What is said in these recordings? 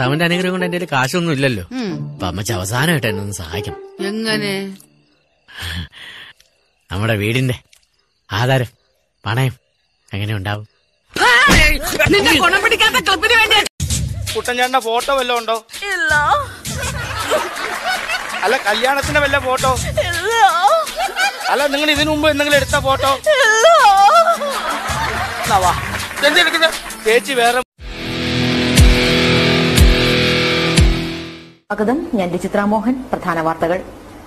കർത്താവിന്റെ അനുഗ്രഹം കൊണ്ട് എന്റെ കയ്യിൽ കാശൊന്നും ഇല്ലല്ലോ അപ്പൊ അമ്മച്ചി അവസാനമായിട്ട് എന്നെ ഒന്ന് സഹായിക്കണം എങ്ങനെ നമ്മുടെ വീടിന്റെ ആധാരം പണയം എങ്ങനെ ഉണ്ടാവും നിന്റെ ഗുണം പിടിക്കാത്ത ക്ലബിന് വേണ്ടി കുട്ടൻചാണ്ടിന്റെ ഫോട്ടോ വല്ലതും ഉണ്ടോ ഇല്ല അല്ല കല്യാണത്തിന്റെ വല്ല ഫോട്ടോ ഇല്ല അല്ല നിങ്ങൾ ഇതിനു മുമ്പ് എന്തെങ്കിലും എടുത്ത ഫോട്ടോ ഇല്ല എന്നാ വാ. ഇതെന്താ എടുക്കുന്നെ? ചേച്ചി വേറെ സ്വാഗതം ഞാൻ രചിത്ര മോഹൻ പ്രധാന വാർത്തകൾ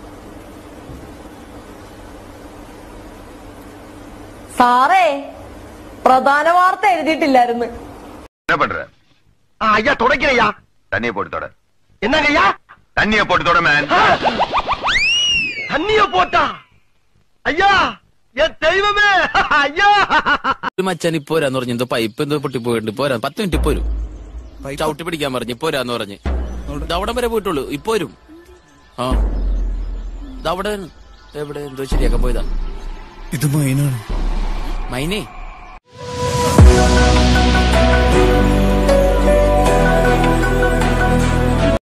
സാറേ പ്രധാന വാർത്ത എഴുതിയിട്ടില്ലായിരുന്നു என்ன பண்ற ஐயா துடைக்கிறையா தண்ணிய போட்டு தொட என்னங்க ஐயா தண்ணிய போட்டு தொட மேன் தண்ணிய போட்டா ஐயா என் தெய்வமே ஐயா ഒരു മച്ചാൻ ഇപ്പോരാന്ന് പറഞ്ഞു എന്തോ പൈപ്പ് എന്തോ പൊട്ടി പോയിട്ടുണ്ട് പോരാ പത്ത് മിനിറ്റ് ഇപ്പോരും ചവിട്ടി പിടിക്കാൻ പറഞ്ഞു പോരാന്ന് പറഞ്ഞ് ഇത് അവിടം വരെ പോയിട്ടുള്ളൂ ഇപ്പോരും ആ ഇത് അവിടെ എവിടെ എന്തോ ശരിയാക്കാൻ പോയതാ ഇത് മൈനാണ് മൈനേ